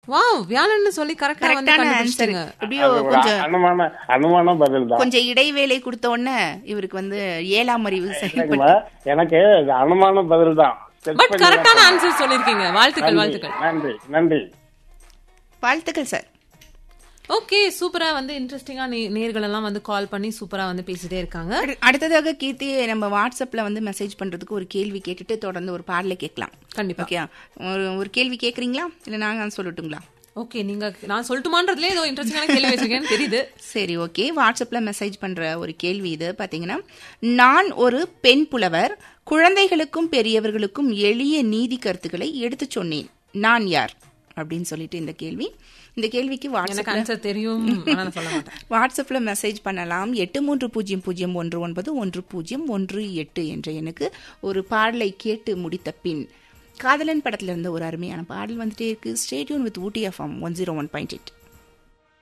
wow வியாழன்னு சொல்லி கரெக்டா வந்து கரெக்டான ஆன்சர் கண்டுபிடிச்சிட்டீங்க எப்படியோ அது ஒரு கொஞ்சம் அனுமான அனுமான பதில் தான் கொஞ்சம் இடைவேளை கொடுத்த உடனே இவருக்கு வந்து ஏழாம் அறிவு செயல்பட்டு இல்லைங்கம்மா, எனக்கு இது அனுமான பதில் தான் செக் பட் பண்ணி கரெக்டான ஆன்சர் சொல்லிருக்கீங்க வாழ்த்துக்கள் நன்றி, வாழ்த்துக்கள் நன்றி நன்றி வாழ்த்துக்கள் சார் ஓகே சூப்பரா வந்து இன்ட்ரெஸ்டிங்கா நேர்கள் எல்லாம் வந்து கால் பண்ணி சூப்பரா வந்து பேசிட்டே இருக்காங்க அடு- அடுத்ததாக கீர்த்தி நம்ம வாட்ஸ்அப்ல வந்து மெசேஜ் பண்றதுக்கு ஒரு கேள்வி கேட்டுட்டு தொடர்ந்து ஒரு பாடல கேட்கலாம் கண்டிப்பா ஓகே ஒரு ஒரு கேள்வி கேக்குறீங்களா இல்ல நாங்க சொல்லட்டுங்களா ஓகே நீங்க நான் சொல்லட்டுமான்றதுல ஏதோ இன்ட்ரெஸ்டிங்கான கேள்வி வச்சிருக்கேன்னு தெரியுது சரி ஓகே வாட்ஸ்அப்ல மெசேஜ் பண்ற ஒரு கேள்வி இது பாத்தீங்கன்னா நான் ஒரு பெண் புலவர் குழந்தைகளுக்கும் பெரியவர்களுக்கும் எளிய நீதி கருத்துக்களை எடுத்து சொன்னேன் நான் யார் அப்படின்னு சொல்லிட்டு இந்த கேள்வி இந்த கேள்விக்கு எனக்கு வாட்ஸ்அப்ல ஆன்சர் தெரியும் ஆனா நான் சொல்ல மாட்டேன் வாட்ஸ்அப்ல மெசேஜ் பண்ணலாம் எட்டு மூன்று பூஜ்ஜியம் பூஜ்ஜியம் ஒன்று ஒன்பது ஒன்று பூஜ்ஜியம் ஒன்று எட்டு என்ற எண்ணுக்கு ஒரு பாடலை கேட்டு முடித்த பின் காதலன் படத்துல இருந்த ஒரு அருமையான பாடல் வந்துட்டே இருக்கு stay tuned with Ooty FM one zero one point eight